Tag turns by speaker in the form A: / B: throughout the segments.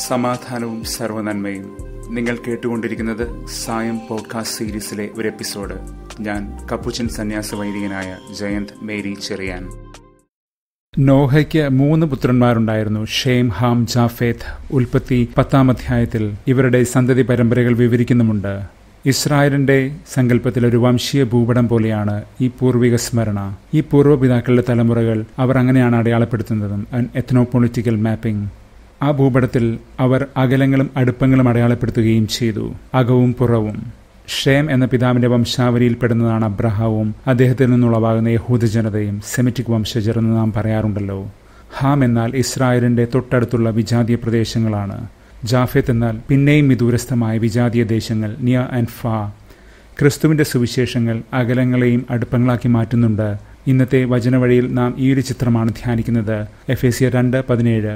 A: സമാധാനവും സർവനന്മയും നിങ്ങൾ കേട്ടുകൊണ്ടിരിക്കുന്നത് സായം പോഡ്കാസ്റ്റ് സീരീസിലെ ഒരു എപ്പിസോഡ് ഞാൻ കപ്പുച്ചൻ സന്യാസ വൈദികനായ ജയന്ത് മേരി ചെറിയാൻ നോഹയ്ക്ക് മൂന്ന് പുത്രന്മാരുണ്ടായിരുന്നു ഷേം ഹാം ജാഫേത്ത് ഉൽപ്പത്തി പത്താം അധ്യായത്തിൽ ഇവരുടെ സന്തതി പരമ്പരകൾ വിവരിക്കുന്നുമുണ്ട് ഇസ്രായേലിന്റെ സങ്കല്പത്തിൽ ഒരു വംശീയ ഭൂപടം പോലെയാണ് ഈ പൂർവിക സ്മരണ ഈ പൂർവ്വപിതാക്കളുടെ തലമുറകൾ അവർ അങ്ങനെയാണ് അടയാളപ്പെടുത്തുന്നതും എത്നോ പൊളിറ്റിക്കൽ മാപ്പിംഗ് ആ ഭൂപടത്തിൽ അവർ അകലങ്ങളും അടുപ്പങ്ങളും അടയാളപ്പെടുത്തുകയും ചെയ്തു അകവും പുറവും ഷേം എന്ന പിതാവിന്റെ വംശാവലിയിൽപ്പെടുന്നതാണ് അബ്രഹാവും അദ്ദേഹത്തിൽ നിന്നുളവാകുന്ന യഹൂദ ജനതയും സെമിറ്റിക് വംശജർ എന്ന് നാം പറയാറുണ്ടല്ലോ ഹാം എന്നാൽ ഇസ്രായേലിന്റെ തൊട്ടടുത്തുള്ള വിജാതീയ പ്രദേശങ്ങളാണ് ജാഫെത്ത് എന്നാൽ പിന്നെയും വിദൂരസ്ഥമായ വിജാതീയ ദേശങ്ങൾ നിയ ആൻഡ് ഫാ ക്രിസ്തുവിന്റെ സുവിശേഷങ്ങൾ അകലങ്ങളെയും അടുപ്പങ്ങളാക്കി മാറ്റുന്നുണ്ട് ഇന്നത്തെ വചനവഴിയിൽ നാം ഈ ഒരു ചിത്രമാണ് ധ്യാനിക്കുന്നത് എഫ് എ സി രണ്ട് പതിനേഴ്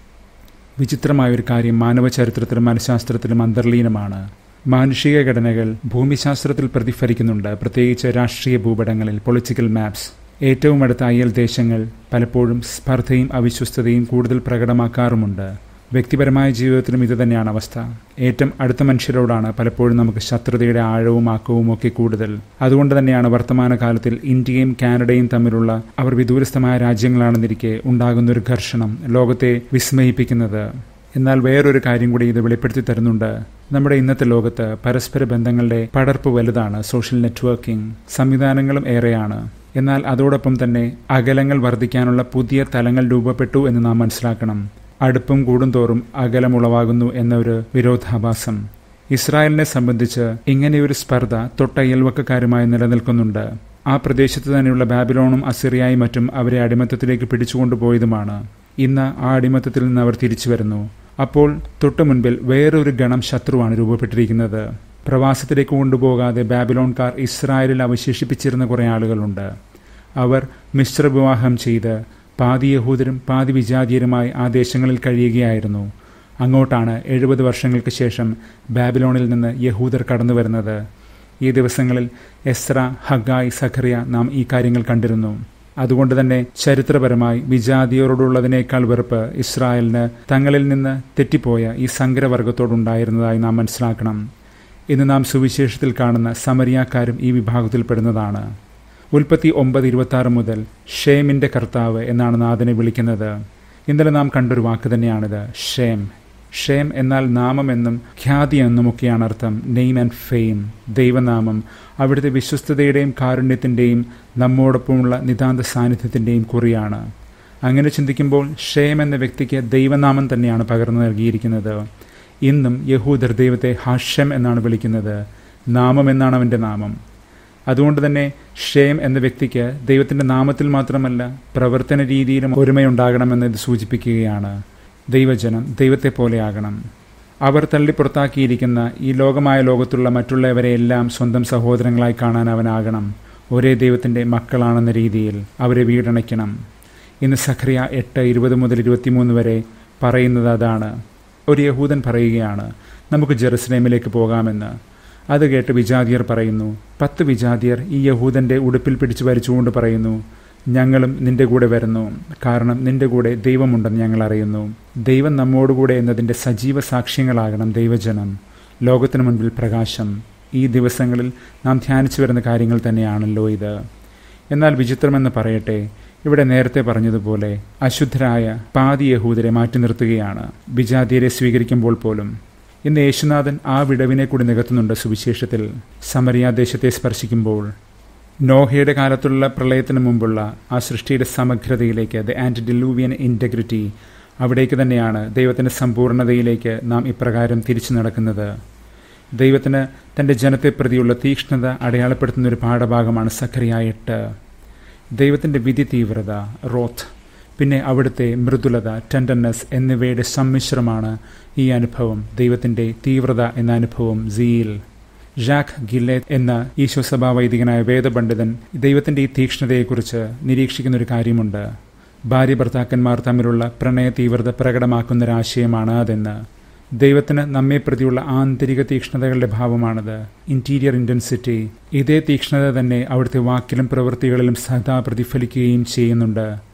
A: വിചിത്രമായ ഒരു കാര്യം മാനവ ചരിത്രത്തിലും മനഃശാസ്ത്രത്തിലും അന്തർലീനമാണ് മാനുഷിക ഘടനകൾ ഭൂമിശാസ്ത്രത്തിൽ പ്രതിഫലിക്കുന്നുണ്ട് പ്രത്യേകിച്ച് രാഷ്ട്രീയ ഭൂപടങ്ങളിൽ പൊളിറ്റിക്കൽ മാപ്സ് ഏറ്റവും അടുത്ത അയൽ ദേശങ്ങൾ പലപ്പോഴും സ്പർദ്ധയും അവിശ്വസ്തതയും കൂടുതൽ പ്രകടമാക്കാറുമുണ്ട് വ്യക്തിപരമായ ജീവിതത്തിലും ഇതുതന്നെയാണ് അവസ്ഥ ഏറ്റവും അടുത്ത മനുഷ്യരോടാണ് പലപ്പോഴും നമുക്ക് ശത്രുതയുടെ ആഴവും ആക്കവും ഒക്കെ കൂടുതൽ അതുകൊണ്ട് തന്നെയാണ് വർത്തമാനകാലത്തിൽ ഇന്ത്യയും കാനഡയും തമ്മിലുള്ള അവർ വിദൂരസ്ഥമായ രാജ്യങ്ങളാണെന്നിരിക്കെ ഉണ്ടാകുന്ന ഒരു ഘർഷണം ലോകത്തെ വിസ്മയിപ്പിക്കുന്നത് എന്നാൽ വേറൊരു കാര്യം കൂടി ഇത് വെളിപ്പെടുത്തി തരുന്നുണ്ട് നമ്മുടെ ഇന്നത്തെ ലോകത്ത് പരസ്പര ബന്ധങ്ങളുടെ പടർപ്പ് വലുതാണ് സോഷ്യൽ നെറ്റ്വർക്കിംഗ് സംവിധാനങ്ങളും ഏറെയാണ് എന്നാൽ അതോടൊപ്പം തന്നെ അകലങ്ങൾ വർദ്ധിക്കാനുള്ള പുതിയ തലങ്ങൾ രൂപപ്പെട്ടു എന്ന് നാം മനസ്സിലാക്കണം അടുപ്പം കൂടുന്തോറും അകലമുളവാകുന്നു എന്ന ഒരു വിരോധാഭാസം ഇസ്രായേലിനെ സംബന്ധിച്ച് ഇങ്ങനെയൊരു സ്പർദ്ധ തൊട്ടയൽവക്കക്കാരുമായി നിലനിൽക്കുന്നുണ്ട് ആ പ്രദേശത്ത് തന്നെയുള്ള ബാബിലോണും അസിറിയായും മറ്റും അവരെ അടിമത്തത്തിലേക്ക് പിടിച്ചുകൊണ്ടുപോയതുമാണ് ഇന്ന് ആ അടിമത്തത്തിൽ നിന്ന് അവർ തിരിച്ചു വരുന്നു അപ്പോൾ തൊട്ടു മുൻപിൽ വേറൊരു ഗണം ശത്രുവാണ് രൂപപ്പെട്ടിരിക്കുന്നത് പ്രവാസത്തിലേക്ക് കൊണ്ടുപോകാതെ ബാബിലോൺകാർ ഇസ്രായേലിൽ അവശേഷിപ്പിച്ചിരുന്ന കുറേ ആളുകളുണ്ട് അവർ മിശ്രവിവാഹം ചെയ്ത് പാതി യഹൂദരും പാതി വിജാതീയരുമായി ആ ദേശങ്ങളിൽ കഴിയുകയായിരുന്നു അങ്ങോട്ടാണ് എഴുപത് വർഷങ്ങൾക്ക് ശേഷം ബാബിലോണിൽ നിന്ന് യഹൂദർ കടന്നു വരുന്നത് ഈ ദിവസങ്ങളിൽ എസ്ര ഹഗായ് സഖറിയ നാം ഈ കാര്യങ്ങൾ കണ്ടിരുന്നു അതുകൊണ്ട് തന്നെ ചരിത്രപരമായി വിജാതിയരോടുള്ളതിനേക്കാൾ വെറുപ്പ് ഇസ്രായേലിന് തങ്ങളിൽ നിന്ന് തെറ്റിപ്പോയ ഈ സങ്കരവർഗത്തോടുണ്ടായിരുന്നതായി നാം മനസ്സിലാക്കണം ഇന്ന് നാം സുവിശേഷത്തിൽ കാണുന്ന സമരിയാക്കാരും ഈ വിഭാഗത്തിൽപ്പെടുന്നതാണ് ഉൽപ്പത്തി ഒമ്പത് ഇരുപത്തി ആറ് മുതൽ ഷേമിന്റെ കർത്താവ് എന്നാണ് നാഥനെ വിളിക്കുന്നത് ഇന്നലെ നാം കണ്ടൊരു വാക്ക് തന്നെയാണിത് ഷേം ഷേം എന്നാൽ നാമമെന്നും ഖ്യാതി എന്നുമൊക്കെയാണ് അർത്ഥം നെയിം ആൻഡ് ഫെയിം ദൈവനാമം അവിടുത്തെ വിശ്വസ്തതയുടെയും കാരുണ്യത്തിൻ്റെയും നമ്മോടൊപ്പമുള്ള നിതാന്ത സാന്നിധ്യത്തിൻ്റെയും കുറിയാണ് അങ്ങനെ ചിന്തിക്കുമ്പോൾ ഷേം എന്ന വ്യക്തിക്ക് ദൈവനാമം തന്നെയാണ് പകർന്നു നൽകിയിരിക്കുന്നത് ഇന്നും യഹൂദർ ദൈവത്തെ ഹാഷ്യം എന്നാണ് വിളിക്കുന്നത് നാമം എന്നാണ് അവൻ്റെ നാമം അതുകൊണ്ട് തന്നെ ഷേം എന്ന വ്യക്തിക്ക് ദൈവത്തിൻ്റെ നാമത്തിൽ മാത്രമല്ല പ്രവർത്തന രീതിയിലും ഒരുമയുണ്ടാകണമെന്ന് ഇത് സൂചിപ്പിക്കുകയാണ് ദൈവജനം ദൈവത്തെ പോലെയാകണം അവർ തള്ളി പുറത്താക്കിയിരിക്കുന്ന ഈ ലോകമായ ലോകത്തുള്ള മറ്റുള്ളവരെയെല്ലാം സ്വന്തം സഹോദരങ്ങളായി കാണാൻ അവനാകണം ഒരേ ദൈവത്തിൻ്റെ മക്കളാണെന്ന രീതിയിൽ അവരെ വീടണയ്ക്കണം ഇന്ന് സഖറിയ എട്ട് ഇരുപത് മുതൽ ഇരുപത്തിമൂന്ന് വരെ പറയുന്നത് അതാണ് ഒരു യഹൂദൻ പറയുകയാണ് നമുക്ക് ജെറുസലേമിലേക്ക് പോകാമെന്ന് അത് കേട്ട് വിജാതിയർ പറയുന്നു പത്ത് വിജാതിയർ ഈ യഹൂദന്റെ ഉടുപ്പിൽ പിടിച്ചു വരിച്ചുകൊണ്ട് പറയുന്നു ഞങ്ങളും നിന്റെ കൂടെ വരുന്നു കാരണം നിന്റെ കൂടെ ദൈവമുണ്ടെന്ന് ഞങ്ങൾ അറിയുന്നു ദൈവം നമ്മോടുകൂടെ എന്നതിൻ്റെ സജീവ സാക്ഷ്യങ്ങളാകണം ദൈവജനം ലോകത്തിനു മുൻപിൽ പ്രകാശം ഈ ദിവസങ്ങളിൽ നാം ധ്യാനിച്ചു വരുന്ന കാര്യങ്ങൾ തന്നെയാണല്ലോ ഇത് എന്നാൽ വിചിത്രമെന്ന് പറയട്ടെ ഇവിടെ നേരത്തെ പറഞ്ഞതുപോലെ അശുദ്ധരായ പാതി യഹൂദരെ മാറ്റി നിർത്തുകയാണ് വിജാതിയരെ സ്വീകരിക്കുമ്പോൾ പോലും ഇന്ന് യേശുനാഥൻ ആ വിടവിനെ കൂടി നികത്തുന്നുണ്ട് സുവിശേഷത്തിൽ സമരിയാദേശത്തെ സ്പർശിക്കുമ്പോൾ നോഹയുടെ കാലത്തുള്ള പ്രളയത്തിന് മുമ്പുള്ള ആ സൃഷ്ടിയുടെ സമഗ്രതയിലേക്ക് ദ ആൻറ്റി ഡിലൂവിയൻ ഇൻറ്റഗ്രിറ്റി അവിടേക്ക് തന്നെയാണ് ദൈവത്തിൻ്റെ സമ്പൂർണ്ണതയിലേക്ക് നാം ഇപ്രകാരം തിരിച്ചു നടക്കുന്നത് ദൈവത്തിന് തൻ്റെ ജനത്തെ പ്രതിയുള്ള തീക്ഷ്ണത അടയാളപ്പെടുത്തുന്ന ഒരു പാഠഭാഗമാണ് സഖറിയ എട്ട് ദൈവത്തിൻ്റെ വിധി തീവ്രത റോത്ത് പിന്നെ അവിടുത്തെ മൃദുലത ടെൻഡർനെസ് എന്നിവയുടെ സമ്മിശ്രമാണ് ഈ അനുഭവം ദൈവത്തിൻ്റെ തീവ്രത എന്ന അനുഭവം സീൽ ജാക്ക് ഗില്ലെ എന്ന ഈശോസഭാ വൈദികനായ വേദപണ്ഡിതൻ ദൈവത്തിൻ്റെ ഈ തീക്ഷ്ണതയെക്കുറിച്ച് നിരീക്ഷിക്കുന്ന ഒരു കാര്യമുണ്ട് ഭാര്യ ഭർത്താക്കന്മാർ തമ്മിലുള്ള പ്രണയ തീവ്രത പ്രകടമാക്കുന്നൊരാശയമാണ് അതെന്ന് ദൈവത്തിന് നമ്മെ പ്രതിയുള്ള ആന്തരിക തീക്ഷ്ണതകളുടെ ഭാവമാണത് ഇന്റീരിയർ ഇന്റൻസിറ്റി ഇതേ തീക്ഷ്ണത തന്നെ അവിടുത്തെ വാക്കിലും പ്രവൃത്തികളിലും സദാ പ്രതിഫലിക്കുകയും ചെയ്യുന്നുണ്ട്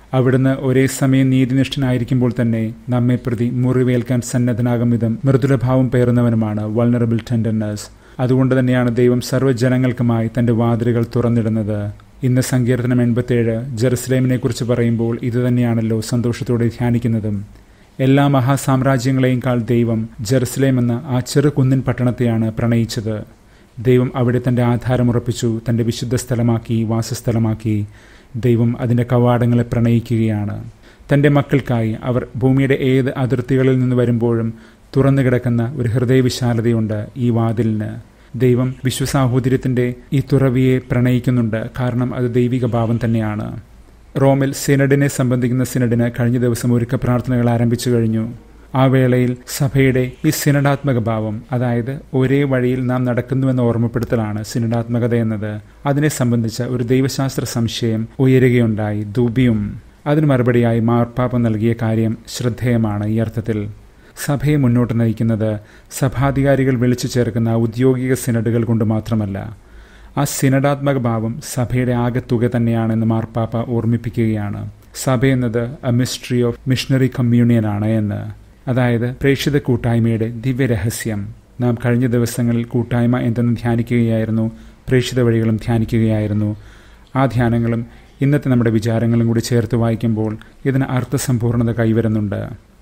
A: അവിടുന്ന് ഒരേ സമയം നീതിനിഷ്ഠനായിരിക്കുമ്പോൾ തന്നെ നമ്മെ പ്രതി മുറിവേൽക്കാൻ സന്നദ്ധനാകും വിധം മൃദുലഭാവം പേറുന്നവനുമാണ് വൾണറബിൾ ടെൻഡർനെസ് അതുകൊണ്ട് തന്നെയാണ് ദൈവം സർവ്വജനങ്ങൾക്കുമായി തന്റെ വാതിലുകൾ തുറന്നിടുന്നത് ഇന്ന് സങ്കീർത്തനം എൺപത്തേഴ് ജെറുസലേമിനെ കുറിച്ച് പറയുമ്പോൾ ഇതുതന്നെയാണല്ലോ സന്തോഷത്തോടെ ധ്യാനിക്കുന്നതും എല്ലാ മഹാസാമ്രാജ്യങ്ങളെയും കാൾ ദൈവം ജെറുസലേം എന്ന ആ ചെറു കുന്നിൻ പട്ടണത്തെയാണ് പ്രണയിച്ചത് ദൈവം അവിടെ തന്റെ ആധാരമുറപ്പിച്ചു തന്റെ വിശുദ്ധ സ്ഥലമാക്കി വാസസ്ഥലമാക്കി ദൈവം അതിന്റെ കവാടങ്ങളെ പ്രണയിക്കുകയാണ് തന്റെ മക്കൾക്കായി അവർ ഭൂമിയുടെ ഏത് അതിർത്തികളിൽ നിന്ന് വരുമ്പോഴും തുറന്നു കിടക്കുന്ന ഒരു ഹൃദയവിശാലതയുണ്ട് ഈ വാതിലിന് ദൈവം വിശ്വസാഹോദര്യത്തിന്റെ ഈ തുറവിയെ പ്രണയിക്കുന്നുണ്ട് കാരണം അത് ദൈവിക ഭാവം തന്നെയാണ് റോമിൽ സിനഡിനെ സംബന്ധിക്കുന്ന സിനഡിന് കഴിഞ്ഞ ദിവസം ഒരുക്ക പ്രാർത്ഥനകൾ ആരംഭിച്ചു കഴിഞ്ഞു ആ വേളയിൽ സഭയുടെ ഈ സിനഡാത്മക ഭാവം അതായത് ഒരേ വഴിയിൽ നാം നടക്കുന്നുവെന്ന ഓർമ്മപ്പെടുത്തലാണ് സിനഡാത്മകത എന്നത് അതിനെ സംബന്ധിച്ച ഒരു ദൈവശാസ്ത്ര സംശയം ഉയരുകയുണ്ടായി ദുബിയും അതിന് മറുപടിയായി മാർപ്പാപ്പ നൽകിയ കാര്യം ശ്രദ്ധേയമാണ് ഈ അർത്ഥത്തിൽ സഭയെ മുന്നോട്ട് നയിക്കുന്നത് സഭാധികാരികൾ വിളിച്ചു ചേർക്കുന്ന ഔദ്യോഗിക സിനഡുകൾ കൊണ്ട് മാത്രമല്ല ആ സിനഡാത്മക ഭാവം സഭയുടെ ആകെത്തുക തന്നെയാണെന്ന് മാർപ്പാപ്പ ഓർമ്മിപ്പിക്കുകയാണ് സഭ എന്നത് എ മിസ്റ്ററി ഓഫ് മിഷണറി കമ്മ്യൂണിയനാണ് എന്ന് അതായത് പ്രേക്ഷിത കൂട്ടായ്മയുടെ ദിവ്യരഹസ്യം നാം കഴിഞ്ഞ ദിവസങ്ങളിൽ കൂട്ടായ്മ എന്തെന്ന് ധ്യാനിക്കുകയായിരുന്നു പ്രേക്ഷിത വഴികളും ധ്യാനിക്കുകയായിരുന്നു ആ ധ്യാനങ്ങളും ഇന്നത്തെ നമ്മുടെ വിചാരങ്ങളും കൂടി ചേർത്ത് വായിക്കുമ്പോൾ ഇതിന് അർത്ഥസമ്പൂർണത കൈവരുന്നുണ്ട്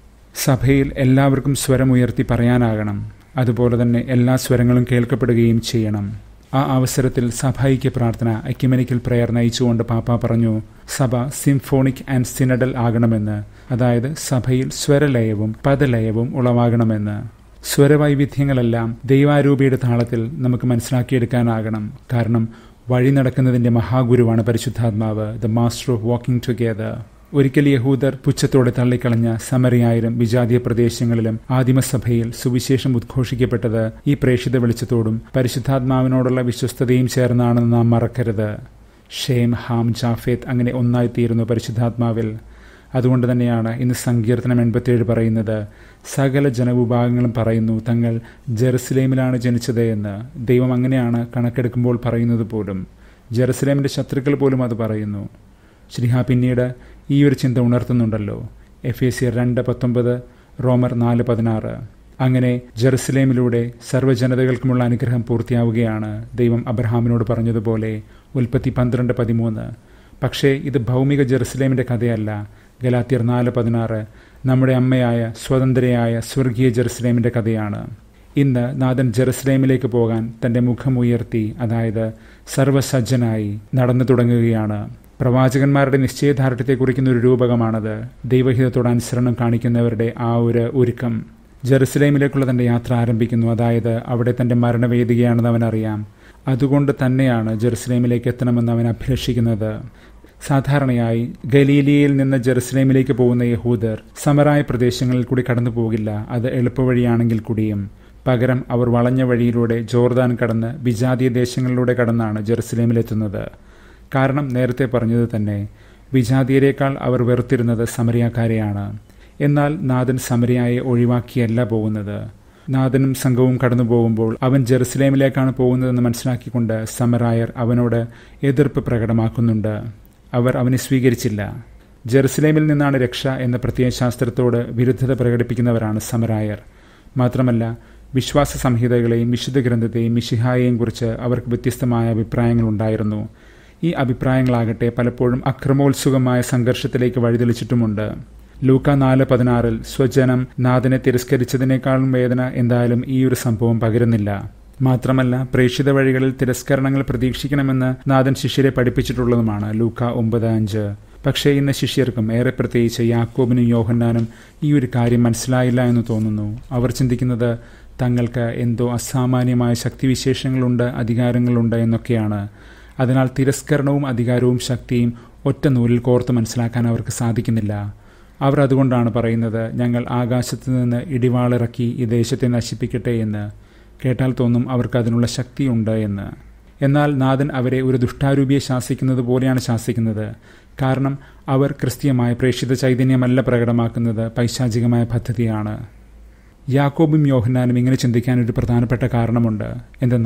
A: സഭയിൽ എല്ലാവർക്കും സ്വരമുയർത്തി പറയാനാകണം അതുപോലെ തന്നെ എല്ലാ സ്വരങ്ങളും കേൾക്കപ്പെടുകയും ചെയ്യണം ആ അവസരത്തിൽ സഭൈക്യ പ്രാർത്ഥന എക്യുമെനിക്കൽ പ്രയർ നയിച്ചുകൊണ്ട് പാപ്പ പറഞ്ഞു സഭ സിംഫോണിക് ആൻഡ് സിനഡൽ ആകണമെന്ന് അതായത് സഭയിൽ സ്വരലയവും പദലയവും ഉളവാകണമെന്ന് സ്വരവൈവിധ്യങ്ങളെല്ലാം ദൈവാരൂപിയുടെ താളത്തിൽ നമുക്ക് മനസ്സിലാക്കിയെടുക്കാനാകണം കാരണം വഴി നടക്കുന്നതിന്റെ മഹാഗുരുവാണ് പരിശുദ്ധാത്മാവ് the master of walking together ഒരിക്കൽ യഹൂദർ പുച്ഛത്തോടെ തള്ളിക്കളഞ്ഞ സമരയായിരം വിജാതീയ പ്രദേശങ്ങളിലും ആദിമസഭയിൽ സുവിശേഷം ഉദ്ഘോഷിക്കപ്പെട്ടത് ഈ പ്രേക്ഷിത വെളിച്ചത്തോടും പരിശുദ്ധാത്മാവിനോടുള്ള വിശ്വസ്തതയും ചേർന്നാണെന്ന് നാം മറക്കരുത് ഷേം ഹാം ജാഫേത്ത് അങ്ങനെ ഒന്നായിത്തീരുന്നു പരിശുദ്ധാത്മാവിൽ അതുകൊണ്ട് തന്നെയാണ് ഇന്ന് സങ്കീർത്തനം എൺപത്തിയേഴ് പറയുന്നത് സകല ജനവിഭാഗങ്ങളും പറയുന്നു തങ്ങൾ ജെറുസലേമിലാണ് ജനിച്ചത് എന്ന് ദൈവം അങ്ങനെയാണ് കണക്കെടുക്കുമ്പോൾ പറയുന്നത് പോലും ജെറുസലേമിന്റെ ശത്രുക്കൾ പോലും അത് പറയുന്നു ശ്രീഹ പിന്നീട് ഈ ഒരു ചിന്ത ഉണർത്തുന്നുണ്ടല്ലോ എഫ് എ സി രണ്ട് പത്തൊമ്പത് റോമർ നാല് പതിനാറ് അങ്ങനെ ജെറുസലേമിലൂടെ സർവ്വജനതകൾക്കുമുള്ള അനുഗ്രഹം പൂർത്തിയാവുകയാണ് ദൈവം അബ്രഹാമിനോട് പറഞ്ഞതുപോലെ ഉൽപ്പത്തി പന്ത്രണ്ട് പതിമൂന്ന് പക്ഷേ ഇത് ഭൗമിക ജെറുസലേമിന്റെ കഥയല്ല ഗലാത്തിയർ നാല് പതിനാറ് നമ്മുടെ അമ്മയായ സ്വതന്ത്രയായ സ്വർഗീയ ജെറുസലേമിന്റെ കഥയാണ് ഇന്ന് നാഥൻ ജെറുസലേമിലേക്ക് പോകാൻ തന്റെ മുഖം ഉയർത്തി അതായത് സർവസജ്ജനായി നടന്നു തുടങ്ങുകയാണ് പ്രവാചകന്മാരുടെ നിശ്ചയദാർഢ്യത്തെ കുറിക്കുന്ന ഒരു രൂപകമാണത് ദൈവഹിതത്തോട് അനുസരണം കാണിക്കുന്നവരുടെ ആ ഒരു ഒരുക്കം ജെറുസലേമിലേക്കുള്ള തന്റെ യാത്ര ആരംഭിക്കുന്നു അതായത് അവിടെ തന്റെ മരണവേദികയാണെന്ന് അവനറിയാം അതുകൊണ്ട് തന്നെയാണ് ജെറുസലേമിലേക്ക് എത്തണമെന്ന് അവൻ അഭിലഷിക്കുന്നത് സാധാരണയായി ഗലീലിയയിൽ നിന്ന് ജെറുസലേമിലേക്ക് പോകുന്ന യഹൂദർ സമരായ പ്രദേശങ്ങളിൽ കൂടി കടന്നു പോകില്ല അത് എളുപ്പവഴിയാണെങ്കിൽ കൂടിയും പകരം അവർ വളഞ്ഞ വഴിയിലൂടെ ജോർദാൻ കടന്ന് വിജാതീയ ദേശങ്ങളിലൂടെ കടന്നാണ് ജെറുസലേമിലെത്തുന്നത് കാരണം നേരത്തെ പറഞ്ഞത് തന്നെ വിജാതീയരേക്കാൾ അവർ വെറുത്തിരുന്നത് സമരിയാക്കാരെയാണ് എന്നാൽ നാഥൻ സമരിയായെ ഒഴിവാക്കിയല്ല പോകുന്നത് നാഥനും സംഘവും കടന്നു പോകുമ്പോൾ അവൻ ജെറുസലേമിലേക്കാണ് പോകുന്നതെന്ന് മനസ്സിലാക്കിക്കൊണ്ട് സമരായർ അവനോട് എതിർപ്പ് പ്രകടമാക്കുന്നുണ്ട് അവർ അവനെ സ്വീകരിച്ചില്ല ജെറുസലേമിൽ നിന്നാണ് രക്ഷ എന്ന പ്രത്യയശാസ്ത്രത്തോട് വിരുദ്ധത പ്രകടിപ്പിക്കുന്നവരാണ് സമരായർ മാത്രമല്ല വിശ്വാസ സംഹിതകളെയും വിശുദ്ധ ഗ്രന്ഥത്തെയും മിഷിഹായെയും കുറിച്ച് അവർക്ക് വ്യത്യസ്തമായ അഭിപ്രായങ്ങളുണ്ടായിരുന്നു ഈ അഭിപ്രായങ്ങളാകട്ടെ പലപ്പോഴും അക്രമോത്സുകമായ സംഘർഷത്തിലേക്ക് വഴിതെളിച്ചിട്ടുമുണ്ട് ലൂക്ക നാല് പതിനാറിൽ സ്വജനം നാഥനെ തിരസ്കരിച്ചതിനേക്കാളും വേദന എന്തായാലും ഈ ഒരു സംഭവം പകരുന്നില്ല മാത്രമല്ല പ്രേക്ഷിത വഴികളിൽ തിരസ്കരണങ്ങൾ പ്രതീക്ഷിക്കണമെന്ന് നാഥൻ ശിഷ്യരെ പഠിപ്പിച്ചിട്ടുള്ളതുമാണ് ലൂക്ക ഒമ്പത് അഞ്ച് പക്ഷേ ഇന്ന് ശിഷ്യർക്കും ഏറെ പ്രത്യേകിച്ച് യാക്കോബിനും യോഹന്നാനും ഈ ഒരു കാര്യം മനസ്സിലായില്ല എന്ന് തോന്നുന്നു അവർ ചിന്തിക്കുന്നത് തങ്ങൾക്ക് എന്തോ അസാമാന്യമായ ശക്തിവിശേഷങ്ങളുണ്ട് അധികാരങ്ങളുണ്ട് എന്നൊക്കെയാണ് അതിനാൽ തിരസ്കരണവും അധികാരവും ശക്തിയും ഒറ്റ നൂലിൽ കോർത്ത് മനസ്സിലാക്കാൻ അവർക്ക് സാധിക്കുന്നില്ല അവർ അതുകൊണ്ടാണ് പറയുന്നത് ഞങ്ങൾ ആകാശത്ത് നിന്ന് ഇടിവാളിറക്കി ഈ ദേശത്തെ നശിപ്പിക്കട്ടെ എന്ന് കേട്ടാൽ തോന്നും അവർക്ക് അതിനുള്ള ശക്തിയുണ്ട് എന്ന് എന്നാൽ നാഥൻ അവരെ ഒരു ദുഷ്ടാരൂപിയെ ശാസിക്കുന്നത് പോലെയാണ് ശാസിക്കുന്നത് കാരണം അവർ ക്രിസ്തീയമായ പ്രേക്ഷിത ചൈതന്യമല്ല പ്രകടമാക്കുന്നത് പൈശാചികമായ പദ്ധതിയാണ് യാക്കോബും യോഹന്നാനും ഇങ്ങനെ ചിന്തിക്കാൻ ഒരു പ്രധാനപ്പെട്ട കാരണമുണ്ട് എന്തെന്നാൽ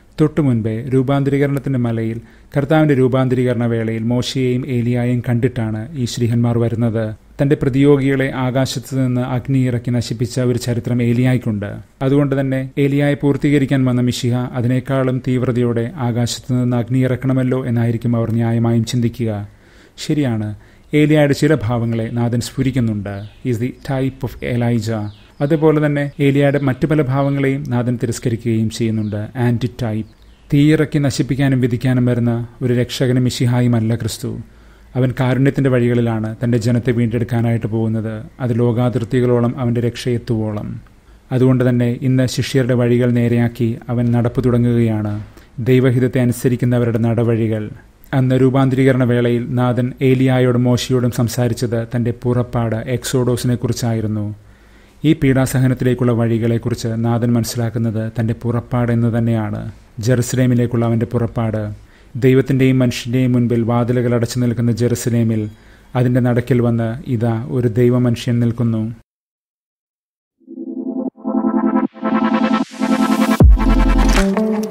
A: തൊട്ടു മുൻപേ രൂപാന്തരീകരണത്തിന്റെ മലയിൽ കർത്താവിന്റെ രൂപാന്തരീകരണ വേളയിൽ മോശയെയും ഏലിയായും കണ്ടിട്ടാണ് ഈ ശ്രീഹന്മാർ വരുന്നത് തന്റെ പ്രതിയോഗികളെ ആകാശത്തു നിന്ന് അഗ്നി ഇറക്കി നശിപ്പിച്ച ഒരു ചരിത്രം ഏലിയായ്ക്കുണ്ട് അതുകൊണ്ട് തന്നെ ഏലിയായെ പൂർത്തീകരിക്കാൻ വന്ന മിഷിഹ അതിനേക്കാളും തീവ്രതയോടെ ആകാശത്തു നിന്ന് അഗ്നി ഇറക്കണമല്ലോ എന്നായിരിക്കും അവർ ന്യായമായും ചിന്തിക്കുക ശരിയാണ് ഏലിയായുടെ ചില ഭാവങ്ങളെ നാഥൻ സ്ഫുരിക്കുന്നുണ്ട് is the type of Elijah അതുപോലെ തന്നെ ഏലിയയുടെ മറ്റു പല ഭാവങ്ങളെയും നാഥൻ തിരസ്കരിക്കുകയും ചെയ്യുന്നുണ്ട് ആൻറ്റി ടൈപ്പ് തീയിറക്കി നശിപ്പിക്കാനും വിധിക്കാനും വരുന്ന ഒരു രക്ഷകനും മിശിഹായുമല്ല ക്രിസ്തു അവൻ കാരുണ്യത്തിന്റെ വഴികളിലാണ് തന്റെ ജനത്തെ വീണ്ടെടുക്കാനായിട്ട് പോകുന്നത് അത് ലോകാതിർത്തികളോളം അവന്റെ രക്ഷയെത്തുവോളം അതുകൊണ്ട് തന്നെ ഇന്ന് ശിഷ്യരുടെ വഴികൾ നേരെയാക്കി അവൻ നടപ്പ് തുടങ്ങുകയാണ് ദൈവഹിതത്തെ അനുസരിക്കുന്നവരുടെ നടവഴികൾ അന്ന് രൂപാന്തരീകരണ വേളയിൽ നാഥൻ ഏലിയായോടും മോശയോടും സംസാരിച്ചത് തന്റെ പുറപ്പാട് എക്സോഡോസിനെ കുറിച്ചായിരുന്നു ഈ പീഡാസഹനത്തിലേക്കുള്ള വഴികളെക്കുറിച്ച് നാഥൻ മനസ്സിലാക്കുന്നത് തന്റെ പുറപ്പാട് എന്ന് തന്നെയാണ് ജെറുസലേമിലേക്കുള്ള അവന്റെ പുറപ്പാട് ദൈവത്തിൻ്റെയും മനുഷ്യൻ്റെയും മുൻപിൽ വാതിലുകൾ അടച്ചു നിൽക്കുന്ന ജെറുസലേമിൽ അതിൻ്റെ നടക്കിൽ വന്ന് ഇതാ ഒരു ദൈവമനുഷ്യൻ നിൽക്കുന്നു
B: thank you